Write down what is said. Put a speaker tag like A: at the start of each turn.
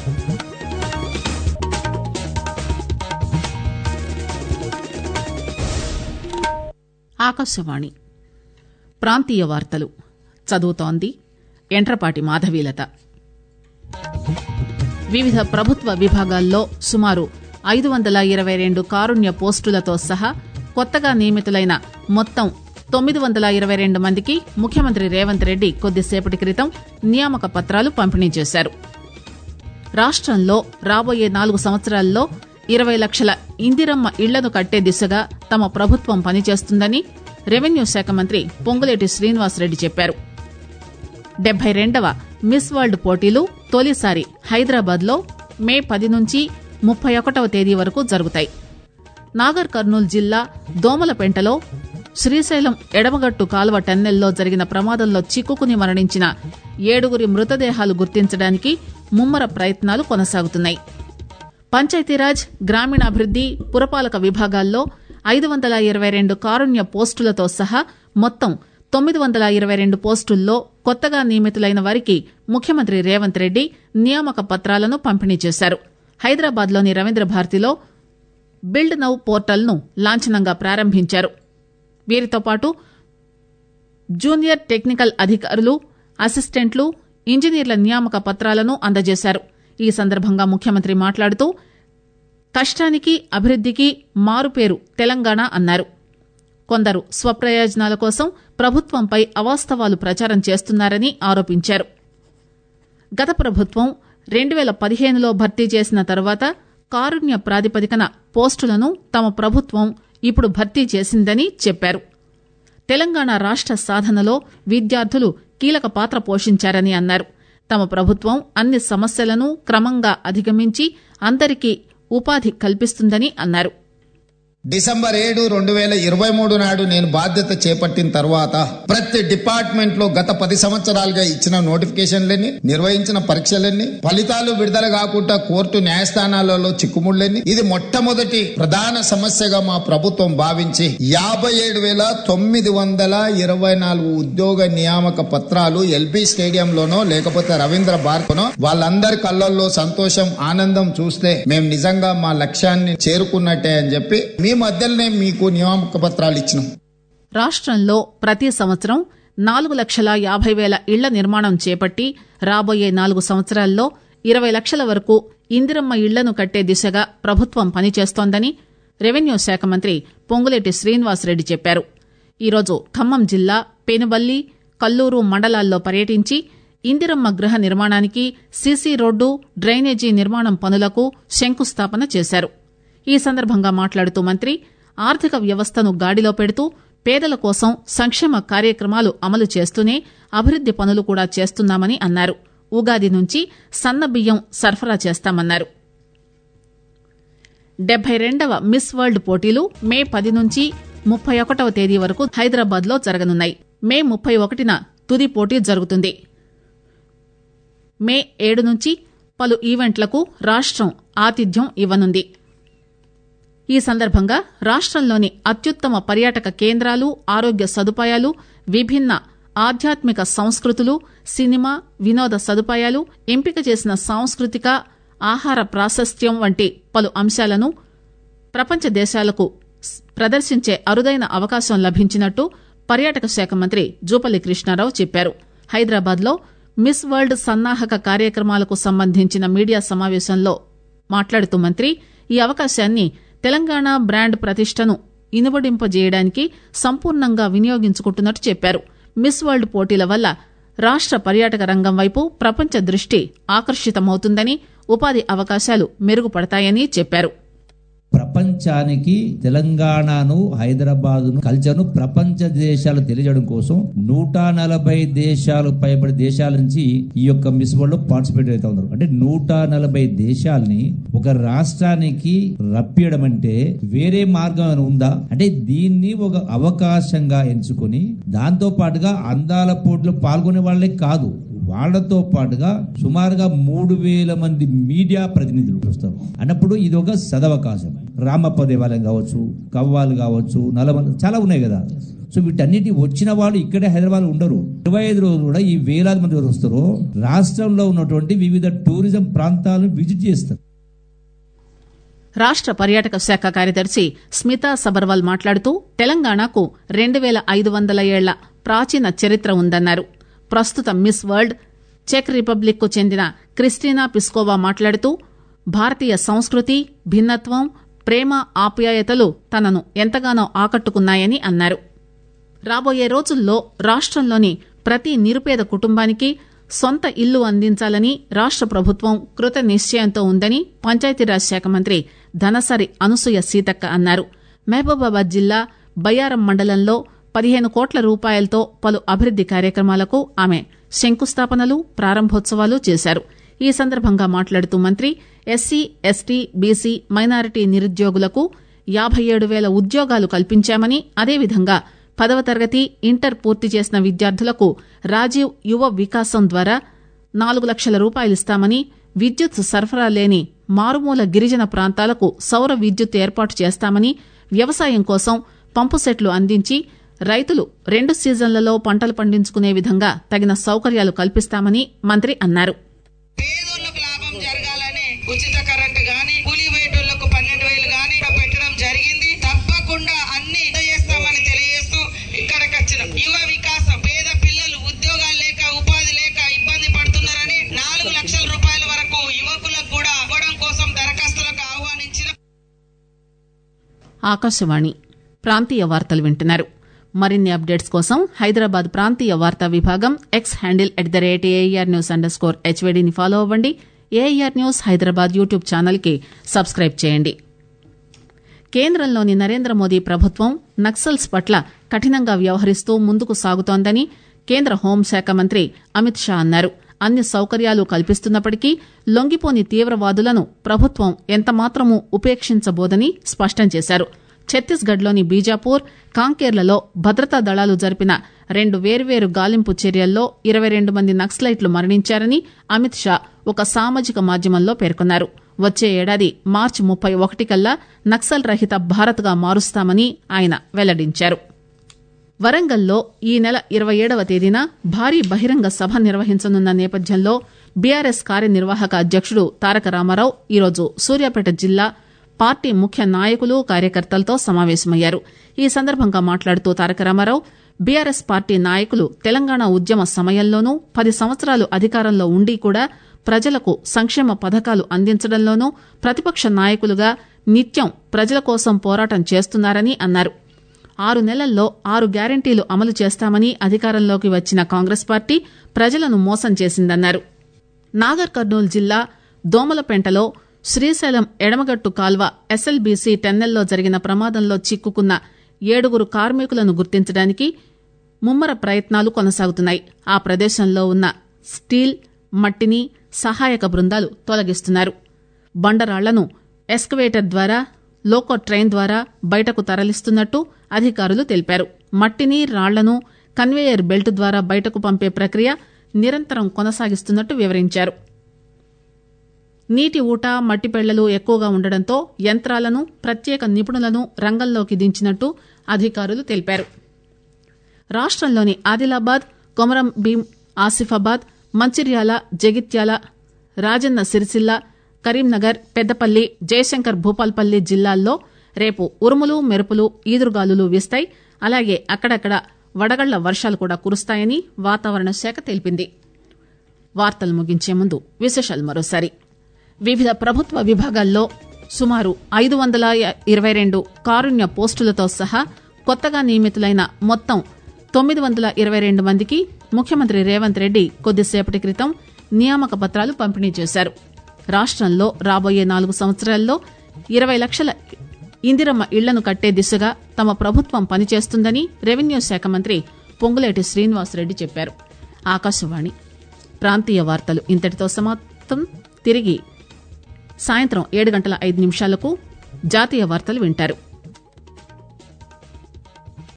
A: ఆకాశవాణి ప్రాంతీయ వార్తలు చదువుతోంది ఎంట్రపాటి మాధవీలత వివిధ ప్రభుత్వ విభాగాల్లో సుమారు ఐదు వందల ఇరవై రెండు కారుణ్య పోస్టులతో సహా కొత్తగా నియమితులైన మొత్తం తొమ్మిది వందల ఇరవై రెండు మందికి ముఖ్యమంత్రి రేవంత్ రెడ్డి కొద్దిసేపటి క్రితం నియామక పత్రాలు పంపిణీ చేశారు రాష్టంలో రాబోయే నాలుగు సంవత్సరాల్లో ఇరవై లక్షల ఇందిరమ్మ ఇళ్లను కట్టే దిశగా తమ ప్రభుత్వం పనిచేస్తుందని రెవెన్యూ శాఖ మంత్రి పొంగులేటి శ్రీనివాసరెడ్డి చెప్పారు డెబ్బై రెండవ మిస్ వరల్డ్ పోటీలు తొలిసారి హైదరాబాద్ లో మే పది నుంచి ముప్పై ఒకటవ తేదీ వరకు జరుగుతాయి నాగర్ కర్నూలు జిల్లా దోమలపెంటలో శ్రీశైలం ఎడమగట్టు కాలువ టన్నెల్లో జరిగిన ప్రమాదంలో చిక్కుకుని మరణించిన ఏడుగురి మృతదేహాలు గుర్తించడానికి ముమ్మర ప్రయత్నాలు కొనసాగుతున్నాయి పంచాయతీరాజ్ గ్రామీణాభివృద్ది పురపాలక విభాగాల్లో ఐదు వందల ఇరవై రెండు కారుణ్య పోస్టులతో సహా మొత్తం తొమ్మిది వందల ఇరవై రెండు పోస్టుల్లో కొత్తగా నియమితులైన వారికి ముఖ్యమంత్రి రేవంత్ రెడ్డి నియామక పత్రాలను పంపిణీ చేశారు హైదరాబాద్లోని రవీంద్ర భారతిలో బిల్డ్ నౌ పోర్టల్ను లాంఛనంగా ప్రారంభించారు వీరితో పాటు జూనియర్ టెక్నికల్ అధికారులు అసిస్టెంట్లు ఇంజనీర్ల నియామక పత్రాలను అందజేశారు ఈ సందర్భంగా ముఖ్యమంత్రి మాట్లాడుతూ కష్టానికి అభివృద్దికి మారుపేరు తెలంగాణ అన్నారు కొందరు స్వప్రయోజనాల కోసం ప్రభుత్వంపై అవాస్తవాలు ప్రచారం చేస్తున్నారని ఆరోపించారు గత ప్రభుత్వం రెండు పేల పదిహేనులో భర్తీ చేసిన తర్వాత కారుణ్య ప్రాతిపదికన పోస్టులను తమ ప్రభుత్వం ఇప్పుడు భర్తీ చేసిందని చెప్పారు తెలంగాణ రాష్ట సాధనలో విద్యార్థులు కీలక పాత్ర పోషించారని అన్నారు తమ ప్రభుత్వం అన్ని సమస్యలను క్రమంగా అధిగమించి అందరికీ ఉపాధి కల్పిస్తుందని అన్నారు
B: డిసెంబర్ ఏడు రెండు వేల ఇరవై మూడు నాడు నేను బాధ్యత చేపట్టిన తర్వాత ప్రతి డిపార్ట్మెంట్ లో గత పది సంవత్సరాలుగా ఇచ్చిన నోటిఫికేషన్లన్నీ నిర్వహించిన పరీక్షలన్నీ ఫలితాలు విడుదల కాకుండా కోర్టు న్యాయస్థానాలలో చిక్కుముళ్ళని ఇది మొట్టమొదటి ప్రధాన సమస్యగా మా ప్రభుత్వం భావించి యాభై ఏడు వేల తొమ్మిది వందల ఇరవై నాలుగు ఉద్యోగ నియామక పత్రాలు ఎల్బీ స్టేడియంలోనో లేకపోతే రవీంద్ర భారత్లోనో వాళ్ళందరి కళ్ళల్లో సంతోషం ఆనందం చూస్తే మేము నిజంగా మా లక్ష్యాన్ని చేరుకున్నట్టే అని చెప్పి మీ మధ్యలోనే మీకు నియామక పత్రాలు ఇచ్చినాం
A: రాష్టంలో ప్రతి సంవత్సరం నాలుగు లక్షల యాభై వేల ఇళ్ల నిర్మాణం చేపట్టి రాబోయే నాలుగు సంవత్సరాల్లో ఇరవై లక్షల వరకు ఇందిరమ్మ ఇళ్లను కట్టే దిశగా ప్రభుత్వం పనిచేస్తోందని రెవెన్యూ శాఖ మంత్రి పొంగులేటి శ్రీనివాసరెడ్డి చెప్పారు ఈరోజు ఖమ్మం జిల్లా పెనుబల్లి కల్లూరు మండలాల్లో పర్యటించి ఇందిరమ్మ గృహ నిర్మాణానికి సీసీ రోడ్డు డ్రైనేజీ నిర్మాణం పనులకు శంకుస్థాపన చేశారు ఈ సందర్భంగా మాట్లాడుతూ మంత్రి ఆర్థిక వ్యవస్థను గాడిలో పెడుతూ పేదల కోసం సంక్షేమ కార్యక్రమాలు అమలు చేస్తూనే అభివృద్ది పనులు కూడా చేస్తున్నామని అన్నారు ఉగాది నుంచి సన్న బియ్యం సరఫరా చేస్తామన్నారు డెబ్బై రెండవ మిస్ వరల్డ్ పోటీలు మే పది నుంచి ముప్పై ఒకటవ తేదీ వరకు హైదరాబాద్ లో జరగనున్నాయి మే ముప్పై ఒకటిన తుది పోటీ జరుగుతుంది మే ఏడు నుంచి పలు ఈవెంట్లకు రాష్టం ఆతిథ్యం ఇవ్వనుంది ఈ సందర్భంగా రాష్టంలోని అత్యుత్తమ పర్యాటక కేంద్రాలు ఆరోగ్య సదుపాయాలు విభిన్న ఆధ్యాత్మిక సంస్కృతులు సినిమా వినోద సదుపాయాలు ఎంపిక చేసిన సాంస్కృతిక ఆహార ప్రాశస్త్యం వంటి పలు అంశాలను ప్రపంచ దేశాలకు ప్రదర్శించే అరుదైన అవకాశం లభించినట్టు పర్యాటక శాఖ మంత్రి జూపల్లి కృష్ణారావు చెప్పారు హైదరాబాద్ లో మిస్ వరల్డ్ సన్నాహక కార్యక్రమాలకు సంబంధించిన మీడియా సమావేశంలో మాట్లాడుతూ మంత్రి ఈ అవకాశాన్ని తెలంగాణ బ్రాండ్ ప్రతిష్టను ఇనుబడింపజేయడానికి సంపూర్ణంగా వినియోగించుకుంటున్నట్టు చెప్పారు మిస్ వరల్డ్ పోటీల వల్ల రాష్ట పర్యాటక రంగం వైపు ప్రపంచ దృష్టి ఆకర్షితమవుతుందని ఉపాధి అవకాశాలు మెరుగుపడతాయని చెప్పారు
C: ప్రపంచానికి తెలంగాణను హైదరాబాద్ కల్చర్ ను ప్రపంచ దేశాలు తెలియజేయడం కోసం నూట నలభై దేశాలు పైబడి దేశాల నుంచి ఈ యొక్క మిస్ వరల్డ్ లో పార్టిసిపేట్ అవుతా ఉన్నారు అంటే నూట నలభై దేశాలని ఒక రాష్ట్రానికి రప్పియడం అంటే వేరే మార్గం ఏమైనా ఉందా అంటే దీన్ని ఒక అవకాశంగా ఎంచుకొని దాంతో పాటుగా అందాల పోటీలో పాల్గొనే వాళ్ళే కాదు వాళ్ళతో పాటుగా సుమారుగా మూడు వేల మంది మీడియా ప్రతినిధులు వస్తారు అన్నప్పుడు ఇది ఒక సదవకాశం రామప్ప దేవాలయం కావచ్చు కవ్వాలు కావచ్చు నలమల చాలా ఉన్నాయి కదా సో వీటన్నిటి వచ్చిన వాళ్ళు ఇక్కడే హైదరాబాద్ ఉండరు ఇరవై ఐదు రోజులు కూడా ఈ వేలాది మంది ఎవరు వస్తారో రాష్ట్రంలో ఉన్నటువంటి వివిధ టూరిజం ప్రాంతాలను విజిట్ చేస్తారు
A: రాష్ట పర్యాటక శాఖ కార్యదర్శి స్మితా సబర్వాల్ మాట్లాడుతూ తెలంగాణకు రెండు వేల ఐదు వందల ఏళ్ల ప్రాచీన చరిత్ర ఉందన్నారు ప్రస్తుత మిస్ వరల్డ్ చెక్ రిపబ్లిక్ కు చెందిన క్రిస్టీనా పిస్కోవా మాట్లాడుతూ భారతీయ సంస్కృతి భిన్నత్వం ప్రేమ ఆప్యాయతలు తనను ఎంతగానో ఆకట్టుకున్నాయని అన్నారు రాబోయే రోజుల్లో రాష్ట్రంలోని ప్రతి నిరుపేద కుటుంబానికి సొంత ఇల్లు అందించాలని రాష్ట ప్రభుత్వం కృత నిశ్చయంతో ఉందని పంచాయతీరాజ్ శాఖ మంత్రి ధనసరి అనసూయ సీతక్క అన్నారు మహబూబాబాద్ జిల్లా బయ్యారం మండలంలో పదిహేను కోట్ల రూపాయలతో పలు అభివృద్ది కార్యక్రమాలకు ఆమె శంకుస్థాపనలు ప్రారంభోత్సవాలు చేశారు ఈ సందర్భంగా మాట్లాడుతూ మంత్రి ఎస్సీ ఎస్టీ బీసీ మైనారిటీ నిరుద్యోగులకు యాబై ఏడు వేల ఉద్యోగాలు కల్పించామని అదేవిధంగా పదవ తరగతి ఇంటర్ పూర్తి చేసిన విద్యార్థులకు రాజీవ్ యువ వికాసం ద్వారా నాలుగు లక్షల రూపాయలిస్తామని విద్యుత్ సరఫరా లేని మారుమూల గిరిజన ప్రాంతాలకు సౌర విద్యుత్ ఏర్పాటు చేస్తామని వ్యవసాయం కోసం పంపు సెట్లు అందించి రైతులు రెండు సీజన్లలో పంటలు పండించుకునే విధంగా తగిన సౌకర్యాలు కల్పిస్తామని మంత్రి అన్నారు
D: పేదోళ్లకు లాభం జరగాలని ఉచిత కరెంట్ గాని కూలీ వేటోళ్లకు పన్నెండు వేలు గాని పెట్టడం జరిగింది తప్పకుండా అన్ని చేస్తామని తెలియజేస్తూ ఇక్కడికి వచ్చినాం యువ వికాసం పేద పిల్లలు ఉద్యోగాలు లేక ఉపాధి లేక ఇబ్బంది పడుతున్నారని నాలుగు లక్షల రూపాయల వరకు యువకులకు కూడా ఇవ్వడం కోసం దరఖాస్తులకు ఆహ్వానించిన
A: ఆకాశవాణి ప్రాంతీయ వార్తలు వింటున్నారు మరిన్ని అప్డేట్స్ కోసం హైదరాబాద్ ప్రాంతీయ వార్తా విభాగం X handle at the rate AIR news underscore హెచ్వీడీని ఫాలో అవ్వండి AIR news Hyderabad YouTube channel కి సబ్స్క్రైబ్ చేయండి కేంద్రంలోని నరేంద్ర మోదీ ప్రభుత్వం నక్సల్స్ పట్ల కఠినంగా వ్యవహరిస్తూ ముందుకు సాగుతోందని కేంద్ర హోంశాఖ మంత్రి అమిత్ షా అన్నారు అన్ని సౌకర్యాలు కల్పిస్తున్నప్పటికీ లొంగిపోని తీవ్రవాదులను ప్రభుత్వం ఎంతమాత్రమూ ఉపేక్షించబోదని స్పష్టం చేశారు ఛత్తీస్గఢ్లోని బీజాపూర్ కాంకేర్లలో భద్రతా దళాలు జరిపిన రెండు వేర్వేరు గాలింపు చర్యల్లో ఇరవై రెండు మంది నక్సలైట్లు మరణించారని అమిత్ షా ఒక సామాజిక మాధ్యమంలో పేర్కొన్నారు వచ్చే ఏడాది మార్చి ముప్పై ఒకటి కల్లా నక్సల్ రహిత భారత్గా మారుస్తామని ఆయన వెల్లడించారు వరంగల్లో ఈ నెల ఇరవై ఏడవ తేదీన భారీ బహిరంగ సభ నిర్వహించనున్న నేపథ్యంలో బీఆర్ఎస్ కార్యనిర్వాహక అధ్యక్షుడు తారక రామారావు ఈరోజు సూర్యాపేట జిల్లా పార్టీ ముఖ్య నాయకులు కార్యకర్తలతో సమావేశమయ్యారు ఈ సందర్భంగా మాట్లాడుతూ తారక రామారావు బీఆర్ఎస్ పార్టీ నాయకులు తెలంగాణ ఉద్యమ సమయంలోనూ పది సంవత్సరాలు అధికారంలో ఉండి కూడా ప్రజలకు సంక్షేమ పథకాలు అందించడంలోనూ ప్రతిపక్ష నాయకులుగా నిత్యం ప్రజల కోసం పోరాటం చేస్తున్నారని అన్నారు ఆరు నెలల్లో ఆరు గ్యారంటీలు అమలు చేస్తామని అధికారంలోకి వచ్చిన కాంగ్రెస్ పార్టీ ప్రజలను మోసం చేసిందన్నారు నాగర్ కర్నూలు జిల్లా దోమలపెంటలో శ్రీశైలం ఎడమగట్టు కాల్వ ఎస్ఎల్బీసీ టెన్నెల్లో జరిగిన ప్రమాదంలో చిక్కుకున్న ఏడుగురు కార్మికులను గుర్తించడానికి ముమ్మర ప్రయత్నాలు కొనసాగుతున్నాయి ఆ ప్రదేశంలో ఉన్న స్టీల్ మట్టిని సహాయక బృందాలు తొలగిస్తున్నారు బండరాళ్లను ఎస్కవేటర్ ద్వారా లోకో ట్రైన్ ద్వారా బయటకు తరలిస్తున్నట్టు అధికారులు తెలిపారు మట్టిని రాళ్లను కన్వేయర్ బెల్ట్ ద్వారా బయటకు పంపే ప్రక్రియ నిరంతరం కొనసాగిస్తున్నట్టు వివరించారు నీటి ఊట మట్టి పెళ్లలు ఎక్కువగా ఉండడంతో యంత్రాలను ప్రత్యేక నిపుణులను రంగంలోకి దించినట్టు అధికారులు తెలిపారు రాష్ట్రంలోని ఆదిలాబాద్ కొమరం భీం ఆసిఫాబాద్ మంచిర్యాల జగిత్యాల రాజన్న సిరిసిల్ల కరీంనగర్ పెద్దపల్లి జయశంకర్ భూపాల్పల్లి జిల్లాల్లో రేపు ఉరుములు మెరుపులు ఈదురుగాలులు వీస్తాయి అలాగే అక్కడక్కడ వడగళ్ల వర్షాలు కూడా కురుస్తాయని వాతావరణ శాఖ తెలిపింది వార్తలు ముగించే ముందు విశేషాలు మరోసారి వివిధ ప్రభుత్వ విభాగాల్లో సుమారు ఐదు వందల ఇరవై రెండు కారుణ్య పోస్టులతో సహా కొత్తగా నియమితులైన మొత్తం తొమ్మిది వందల ఇరవై రెండు మందికి ముఖ్యమంత్రి రేవంత్ రెడ్డి కొద్దిసేపటి క్రితం నియామక పత్రాలు పంపిణీ చేశారు రాష్ట్రంలో రాబోయే నాలుగు సంవత్సరాల్లో ఇరవై లక్షల ఇందిరమ్మ ఇళ్లను కట్టే దిశగా తమ ప్రభుత్వం పనిచేస్తుందని రెవెన్యూ శాఖ మంత్రి పొంగులేటి శ్రీనివాసరెడ్డి చెప్పారు ఆకాశవాణి ప్రాంతీయ వార్తలు ఇంతటితో సమాప్తం తిరిగి సాయంత్రం ఏడు గంటల ఐదు నిమిషాలకు జాతీయ వార్తలు వింటారు